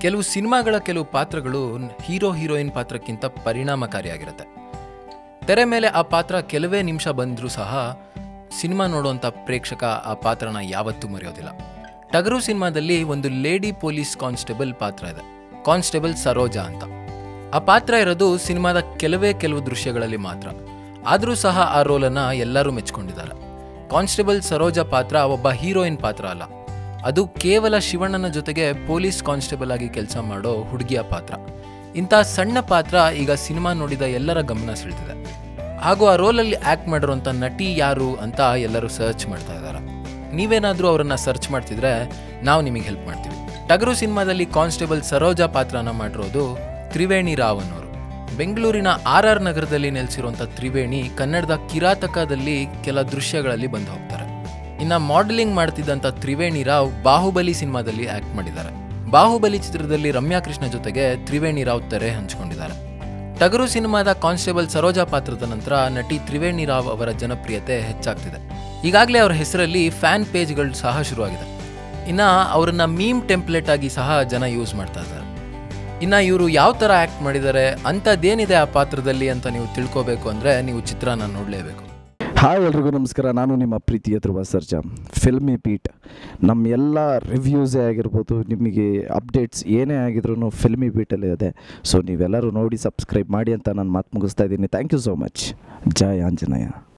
ಕೆಲವು ಸಿನಿಮಾಗಳ ಕೆಲವು ಪಾತ್ರಗಳು ಹೀರೋ ಹೀರೋಯಿನ್ ಪಾತ್ರಕ್ಕಿಂತ ಪರಿಣಾಮಕಾರಿಯಾಗಿರುತ್ತೆ ತೆರೆ ಮೇಲೆ ಆ ಪಾತ್ರ ಕೆಲವೇ ನಿಮಿಷ ಬಂದರೂ ಸಹ ಸಿನಿಮಾ ನೋಡುವಂಥ ಪ್ರೇಕ್ಷಕ ಆ ಪಾತ್ರನ ಯಾವತ್ತೂ ಮರೆಯೋದಿಲ್ಲ ಟಗರು ಸಿನಿಮಾದಲ್ಲಿ ಒಂದು ಲೇಡಿ ಪೊಲೀಸ್ ಕಾನ್ಸ್ಟೇಬಲ್ ಪಾತ್ರ ಇದೆ ಕಾನ್ಸ್ಟೇಬಲ್ ಸರೋಜಾ ಅಂತ ಆ ಪಾತ್ರ ಇರೋದು ಸಿನಿಮಾದ ಕೆಲವೇ ಕೆಲವು ದೃಶ್ಯಗಳಲ್ಲಿ ಮಾತ್ರ ಆದರೂ ಸಹ ಆ ರೋಲನ್ನು ಎಲ್ಲರೂ ಮೆಚ್ಕೊಂಡಿದ್ದಾರೆ ಕಾನ್ಸ್ಟೇಬಲ್ ಸರೋಜಾ ಪಾತ್ರ ಒಬ್ಬ ಹೀರೋಯಿನ್ ಪಾತ್ರ ಅಲ್ಲ ಅದು ಕೇವಲ ಶಿವಣ್ಣನ ಜೊತೆಗೆ ಪೊಲೀಸ್ ಕಾನ್ಸ್ಟೇಬಲ್ ಆಗಿ ಕೆಲಸ ಮಾಡೋ ಹುಡುಗಿಯ ಪಾತ್ರ ಇಂಥ ಸಣ್ಣ ಪಾತ್ರ ಈಗ ಸಿನಿಮಾ ನೋಡಿದ ಎಲ್ಲರ ಗಮನ ಸೆಳೆದಿದೆ ಹಾಗೂ ಆ ರೋಲಲ್ಲಿ ಆ್ಯಕ್ಟ್ ಮಾಡಿರೋಂಥ ನಟಿ ಯಾರು ಅಂತ ಎಲ್ಲರೂ ಸರ್ಚ್ ಮಾಡ್ತಾ ಇದ್ದಾರೆ ನೀವೇನಾದರೂ ಅವರನ್ನು ಸರ್ಚ್ ಮಾಡ್ತಿದ್ರೆ ನಾವು ನಿಮಗೆ ಹೆಲ್ಪ್ ಮಾಡ್ತೀವಿ ಟಗರು ಸಿನಿಮಾದಲ್ಲಿ ಕಾನ್ಸ್ಟೇಬಲ್ ಸರೋಜಾ ಪಾತ್ರನ ಮಾಡಿರೋದು ತ್ರಿವೇಣಿ ರಾವ್ ಅನ್ನೋರು ಬೆಂಗಳೂರಿನ ಆರ್ ಆರ್ ನಗರದಲ್ಲಿ ನೆಲೆಸಿರುವಂಥ ತ್ರಿವೇಣಿ ಕನ್ನಡದ ಕಿರಾತಕದಲ್ಲಿ ಕೆಲ ದೃಶ್ಯಗಳಲ್ಲಿ ಬಂದು ಹೋಗ್ತಾರೆ ಇನ್ನ ಮಾಡೆಲಿಂಗ್ ಮಾಡ್ತಿದ್ದಂಥ ತ್ರಿವೇಣಿ ರಾವ್ ಬಾಹುಬಲಿ ಸಿನಿಮಾದಲ್ಲಿ ಆಕ್ಟ್ ಮಾಡಿದ್ದಾರೆ ಬಾಹುಬಲಿ ಚಿತ್ರದಲ್ಲಿ ರಮ್ಯಾ ಕೃಷ್ಣ ಜೊತೆಗೆ ತ್ರಿವೇಣಿ ರಾವ್ ತೆರೆ ಹಂಚಿಕೊಂಡಿದ್ದಾರೆ ಟಗರು ಸಿನಿಮಾದ ಕಾನ್ಸ್ಟೇಬಲ್ ಸರೋಜಾ ಪಾತ್ರದ ನಂತರ ನಟಿ ತ್ರಿವೇಣಿ ರಾವ್ ಅವರ ಜನಪ್ರಿಯತೆ ಹೆಚ್ಚಾಗ್ತಿದೆ ಈಗಾಗಲೇ ಅವರ ಹೆಸರಲ್ಲಿ ಫ್ಯಾನ್ ಪೇಜ್ಗಳು ಸಹ ಶುರುವಾಗಿದೆ ಇನ್ನ ಅವರನ್ನ ಮೀಮ್ ಟೆಂಪ್ಲೇಟ್ ಆಗಿ ಸಹ ಜನ ಯೂಸ್ ಮಾಡ್ತಾ ಇದ್ದಾರೆ ಇನ್ನ ಇವರು ಯಾವ ಥರ ಆ್ಯಕ್ಟ್ ಮಾಡಿದ್ದಾರೆ ಅಂಥದ್ದೇನಿದೆ ಆ ಪಾತ್ರದಲ್ಲಿ ಅಂತ ನೀವು ತಿಳ್ಕೋಬೇಕು ಅಂದರೆ ನೀವು ಚಿತ್ರನ ನೋಡಲೇಬೇಕು ಹಾಯ್ ಎಲ್ರಿಗೂ ನಮಸ್ಕಾರ ನಾನು ನಿಮ್ಮ ಪ್ರೀತಿಯ ಧ್ರುವ ಸರ್ಜಾ ಫಿಲ್ಮಿ ಬೀಟ್ ನಮ್ಮ ಎಲ್ಲ ರಿವ್ಯೂಸೇ ಆಗಿರ್ಬೋದು ನಿಮಗೆ ಅಪ್ಡೇಟ್ಸ್ ಏನೇ ಆಗಿದ್ರು ಫಿಲ್ಮಿ ಬೀಟಲ್ಲಿ ಇದೆ ಸೊ ನೀವೆಲ್ಲರೂ ನೋಡಿ ಸಬ್ಸ್ಕ್ರೈಬ್ ಮಾಡಿ ಅಂತ ನಾನು ಮಾತು ಮುಗಿಸ್ತಾ ಇದ್ದೀನಿ ಥ್ಯಾಂಕ್ ಯು ಸೋ ಮಚ್ ಜೈ ಆಂಜನೇಯ